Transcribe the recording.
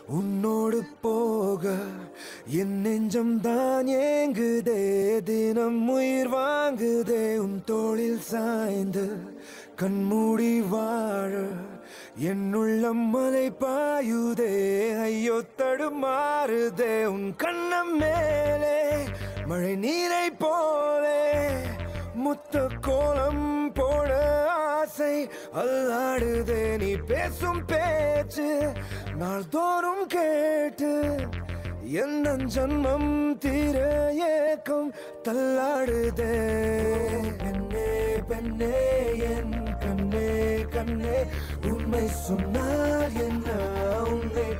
உன்னோடு போக என் நெஞ்சம் தான் ஏங்குதே தினம் உயிர் வாங்குதே உன் தோளில் சாய்ந்து கண்மூடி வாழ என் உள்ளம் மலை பாயுதே ஐயோ தடுமாறுதே உன் கண்ணம் மேலே மழை நீரை போலே முத்த கோலம் போட ஆசை அல்லாடுதே நீ பேசும் பேச்சு நாள்தோறும் கேட்டு எந்த ஜன்மம் தீர ஏக்கம் தள்ளாடுதே பெண்ணே பெண்ணே என் கண்ணே கண்ணே உண்மை சொன்னால் என்ன உன்னை